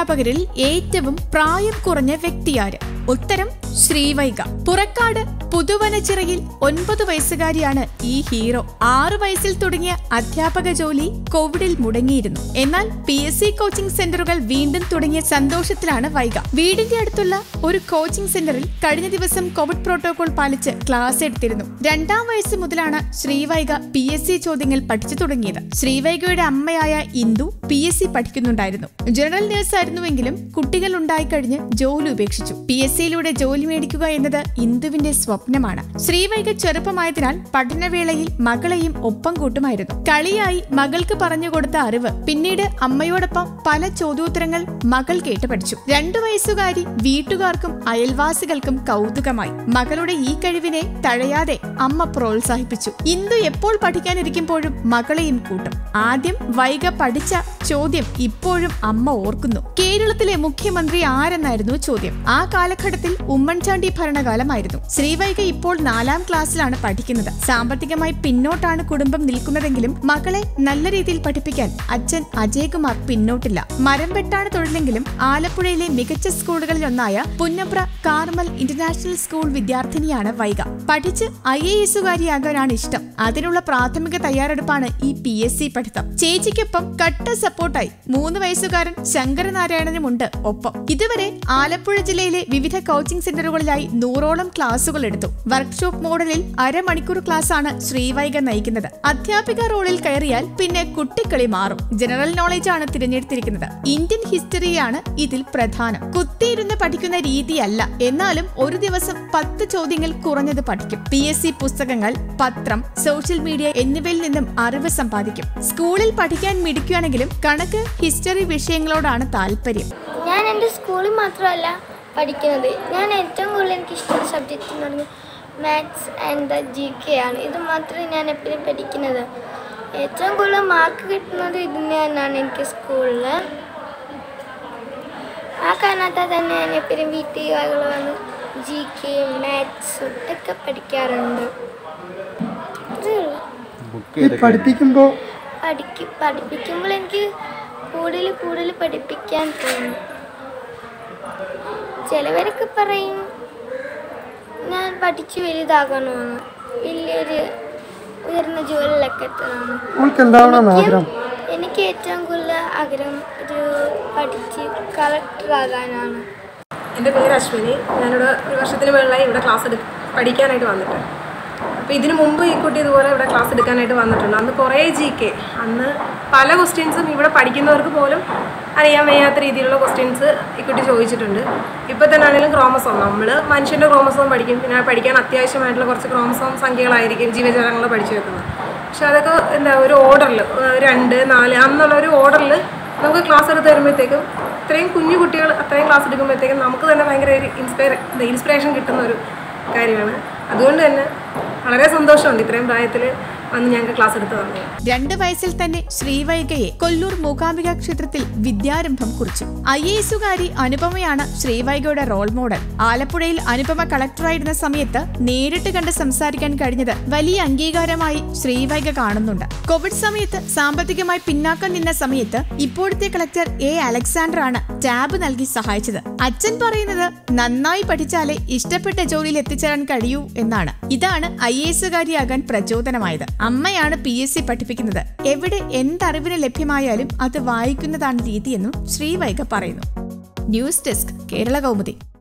അധ്യാപകരിൽ ഏറ്റവും പ്രായം കുറഞ്ഞ വ്യക്തിയാര് ഉത്തരം ശ്രീവൈക പുറക്കാട് പുതുവനച്ചിറയിൽ ഒൻപത് വയസ്സുകാരിയാണ് ഈ ഹീറോ ആറു വയസ്സിൽ തുടങ്ങിയ അധ്യാപക ജോലി കോവിഡിൽ മുടങ്ങിയിരുന്നു എന്നാൽ പി എസ് സി കോച്ചിംഗ് സെന്ററുകൾ വീണ്ടും തുടങ്ങിയ സന്തോഷത്തിലാണ് വൈക വീടിന്റെ അടുത്തുള്ള ഒരു കോച്ചിംഗ് സെന്ററിൽ കഴിഞ്ഞ ദിവസം കോവിഡ് പ്രോട്ടോകോൾ പാലിച്ച് ക്ലാസ് എടുത്തിരുന്നു രണ്ടാം വയസ്സ് മുതലാണ് ശ്രീവൈക പി എസ് സി ചോദ്യങ്ങൾ പഠിച്ചു തുടങ്ങിയത് ശ്രീവൈകയുടെ അമ്മയായ ഇന്ദു പി എസ് സി പഠിക്കുന്നുണ്ടായിരുന്നു ജനറൽ നഴ്സ് ആയിരുന്നുവെങ്കിലും കുട്ടികൾ ഉണ്ടായിക്കഴിഞ്ഞ് ജോലി ഉപേക്ഷിച്ചു പി എസ് സിയിലൂടെ ജോലി മേടിക്കുക എന്നത് ഇന്ദുവിന്റെ സ്വപ്നമാണ് ശ്രീവൈക ചെറുപ്പമായതിനാൽ പഠനവേളയിൽ മകളെയും ഒപ്പം കൂട്ടുമായിരുന്നു കളിയായി മകൾക്ക് പറഞ്ഞുകൊടുത്ത അറിവ് പിന്നീട് അമ്മയോടൊപ്പം പല ചോദ്യോത്തരങ്ങൾ മകൾ കേട്ട് പഠിച്ചു രണ്ടു വയസ്സുകാരി വീട്ടുകാർക്കും അയൽവാസികൾക്കും കൗതുകമായി മകളുടെ ഈ കഴിവിനെ തഴയാതെ അമ്മ പ്രോത്സാഹിപ്പിച്ചു ഇന്ദു എപ്പോൾ പഠിക്കാനിരിക്കുമ്പോഴും മകളെയും കൂട്ടും ആദ്യം വൈക പഠിച്ച ചോദ്യം ഇപ്പോഴും അമ്മ ഓർക്കുന്നു കേരളത്തിലെ മുഖ്യമന്ത്രി ആരെന്നായിരുന്നു ചോദ്യം ആ കാലഘട്ടത്തിൽ ഉമ്മൻചാണ്ടി ഭരണകാലമായിരുന്നു ശ്രീവൈക ഇപ്പോൾ നാലാം ക്ലാസ്സിലാണ് പഠിക്കുന്നത് സാമ്പത്തികമായി പിന്നോട്ടാണ് കുടുംബം നിൽക്കുന്നതെങ്കിലും മകളെ നല്ല രീതിയിൽ പഠിപ്പിക്കാൻ അച്ഛൻ അജയകുമാർ പിന്നോട്ടില്ല മരം വെട്ടാണ് തൊഴിലെങ്കിലും ആലപ്പുഴയിലെ മികച്ച സ്കൂളുകളിൽ ഒന്നായ പുന്നപ്ര കാർമൽ ഇന്റർനാഷണൽ സ്കൂൾ വിദ്യാർത്ഥിനിയാണ് വൈക പഠിച്ച് ഐ എ എസുകാരിയാകാനാണ് ഇഷ്ടം അതിനുള്ള പ്രാഥമിക തയ്യാറെടുപ്പാണ് ഈ പി എസ് സി പഠിത്തം ചേച്ചിക്കൊപ്പം കട്ട സപ്പോർട്ടായി മൂന്ന് വയസ്സുകാരൻ ശങ്കരനാരായണനുമുണ്ട് ഒപ്പം ഇതുവരെ ആലപ്പുഴ ജില്ലയിലെ വിവിധ കോച്ചിംഗ് സെന്ററുകളിലായി നൂറോളം ക്ലാസുകൾ എടുത്തു വർക്ക്ഷോപ്പ് മോഡലിൽ അരമണിക്കൂർ ക്ലാസ്സാണ് ശ്രീവൈക നയിക്കുന്നത് അധ്യാപിക റോളിൽ കയറിയാൽ പിന്നെ കുട്ടിക്കളി മാറും ജനറൽ നോളജ് ആണ് തിരഞ്ഞെടുത്തിരിക്കുന്നത് ഇന്ത്യൻ ഹിസ്റ്ററിയാണ് ഇതിൽ പ്രധാനം കുത്തിയിരുന്ന് പഠിക്കുന്ന രീതിയല്ല എന്നാലും ഒരു ദിവസം പത്ത് ചോദ്യങ്ങൾ കുറഞ്ഞത് പഠിക്കും പി എസ് സി പുസ്തകങ്ങൾ പത്രം സോഷ്യൽ മീഡിയ എന്നിവയിൽ നിന്നും അറിവ് സമ്പാദിക്കും സ്കൂളിൽ പഠിക്കാൻ മിടിക്കുകയാണെങ്കിലും കണക്ക് ഹിസ്റ്ററി വിഷയങ്ങളോടാണ് താല്പര്യം ഞാൻ എൻ്റെ സ്കൂളിൽ മാത്രമല്ല പഠിക്കുന്നത് ഞാൻ ഏറ്റവും കൂടുതൽ എനിക്ക് ഇഷ്ടമുള്ള സബ്ജക്റ്റ് എന്ന് പറഞ്ഞാൽ maths and the G K ആണ് ഇത് മാത്രമേ ഞാൻ എപ്പോഴും പഠിക്കുന്നത് ഏറ്റവും കൂടുതൽ മാർക്ക് കിട്ടുന്നത് ഇതിന് തന്നെയാണ് എനിക്ക് സ്കൂളിൽ ആ കാരണത്താൽ തന്നെ ഞാൻ എപ്പോഴും വീട്ടിൽ വന്ന് ജി കെ മാത്സും ഒക്കെ പഠിക്കാറുണ്ട് ഇത്രയേ ഉള്ളൂ ഈ പഠിപ്പിക്കുമ്പോൾ പഠിക്കും പഠിപ്പിക്കുമ്പോൾ എനിക്ക് കൂടുതൽ കൂടുതൽ പഠിപ്പിക്കാൻ തോന്നും ചിലവരൊക്കെ പറയും ഞാൻ പഠിച്ച് വലുതാകണമെന്ന് വലിയൊരു ഉയർന്ന ജോലിയിലൊക്കെ എത്തണമെന്ന് നമുക്ക് എന്താവണമെന്ന് ആഗ്രഹം എനിക്ക് ഏറ്റവും കൂടുതൽ ആഗ്രഹം ഒരു പഠിച്ച് കളക്ടറാകാനാണ് എൻ്റെ പേര് അശ്വിനി ഞാനിവിടെ ഒരു വർഷത്തിന് മുകളിലായി ഇവിടെ ക്ലാസ് എടു പഠിക്കാനായിട്ട് വന്നിട്ട് അപ്പോൾ ഇതിനു മുമ്പ് ഈ കുട്ടി ഇതുപോലെ ഇവിടെ ക്ലാസ് എടുക്കാനായിട്ട് വന്നിട്ടുണ്ട് അന്ന് കുറേ ജി കെ അന്ന് പല ക്വസ്റ്റ്യൻസും ഇവിടെ പഠിക്കുന്നവർക്ക് പോലും അറിയാൻ വയ്യാത്ത രീതിയിലുള്ള ക്വസ്റ്റ്യൻസ് ഈ കുട്ടി ചോദിച്ചിട്ടുണ്ട് ഇപ്പോൾ തന്നെ ആണെങ്കിലും ക്രോമസോം നമ്മൾ മനുഷ്യൻ്റെ ക്രോമസോം പഠിക്കും പിന്നെ പഠിക്കാൻ അത്യാവശ്യമായിട്ടുള്ള കുറച്ച് ക്രോമസോം സംഖ്യകളായിരിക്കും ജീവജാലങ്ങൾ പഠിച്ചു വെക്കുന്നത് പക്ഷെ അതൊക്കെ എന്താ ഒരു ഓർഡറിൽ രണ്ട് നാല് അന്നുള്ള ഒരു ഓർഡറിൽ നമുക്ക് ക്ലാസ് എടുത്ത് വരുമ്പോഴത്തേക്കും ഇത്രയും കുഞ്ഞു കുട്ടികൾ അത്രയും ക്ലാസ് എടുക്കുമ്പോഴത്തേക്കും നമുക്ക് തന്നെ ഭയങ്കര ഒരു ഇൻസ്പയർ ഇൻസ്പിറേഷൻ കിട്ടുന്ന ഒരു കാര്യമാണ് അതുകൊണ്ട് തന്നെ വളരെ സന്തോഷമുണ്ട് ഇത്രയും പ്രായത്തിൽ വന്ന് ഞങ്ങൾക്ക് ക്ലാസ് എടുത്ത് തന്നത് രണ്ട് വയസ്സിൽ തന്നെ ശ്രീവൈകയെ കൊല്ലൂർ മൂകാംബിക ക്ഷേത്രത്തിൽ വിദ്യാരംഭം കുറിച്ചു ഐ എ എസുകാരി അനുപമയാണ് ശ്രീവൈകയുടെ റോൾ മോഡൽ ആലപ്പുഴയിൽ അനുപമ കളക്ടറായിരുന്ന സമയത്ത് നേരിട്ട് കണ്ട് സംസാരിക്കാൻ കഴിഞ്ഞത് വലിയ അംഗീകാരമായി ശ്രീവൈക കാണുന്നുണ്ട് കോവിഡ് സമയത്ത് സാമ്പത്തികമായി പിന്നാക്കം നിന്ന സമയത്ത് ഇപ്പോഴത്തെ കളക്ടർ എ അലക്സാണ്ടർ ആണ് ടാബ് നൽകി സഹായിച്ചത് അച്ഛൻ പറയുന്നത് നന്നായി പഠിച്ചാലേ ഇഷ്ടപ്പെട്ട ജോലിയിൽ എത്തിച്ചേരാൻ കഴിയൂ എന്നാണ് ഇതാണ് ഐ എ എസുകാരിയാകാൻ പ്രചോദനമായത് അമ്മയാണ് പി എസ് സി പഠിപ്പിക്കുന്നത് എവിടെ എന്തറിവിന് ലഭ്യമായാലും അത് വായിക്കുന്നതാണ് രീതിയെന്നും ശ്രീവൈക പറയുന്നു ന്യൂസ് ഡെസ്ക് കേരള കൗമുദി